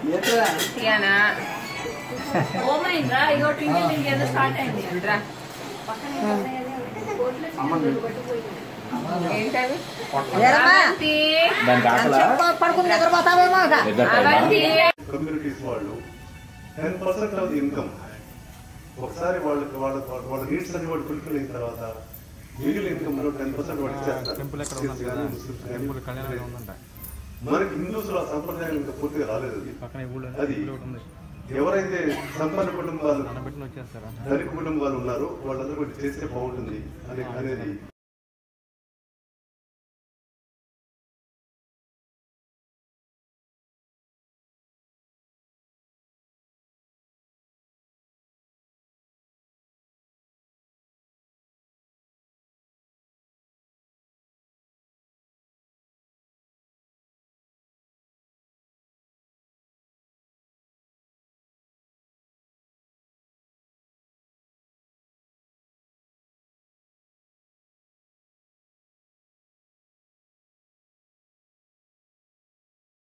తీయనా ఓమైందిరా ఇగో టింగి టింగి ఏదో స్టార్ట్ అయింది రా ఏంటవి అవంతి దానికి ఆకలా పడుకుని నిద్రపోతావేమో ఇక. నిద్ర టైమా? అవంతి కమ్యూనిటీస్ వాళ్ళు ten percent of the income ఒకసారి వాళ్ళకి వాళ్ళ వాళ్ళ నీడ్స్ అన్ని వాళ్ళు ఫుల్ఫిల్ అయిన తర్వాత మిగిలిన ఇన్కమ్ లో టెన్ పర్సెంట్ వాళ్ళు టెంపుల్ ఎక్కడ ఇచ్చేస్తారు ఉన్నది కదా కానీ ముస్లిమ్స్ కానీ టెంపుల్ కళ్యాణం ఉందంట మనకి హిందూస్ లో ఆ సంప్రదాయం ఇంకా పూర్తిగా రాలేదు అది. పక్కన ఈ ఊళ్ళో అది టెంపుల్ ఒకటి ఉంది ఎవరైతే సంపన్న కుటుంబాలు అన్న పెట్టిన వచ్చేస్తారా ధనిక కుటుంబాలు ఉన్నారో వాళ్ళందరూ కొంచెం చేస్తే బాగుంటుంది అనే అనేది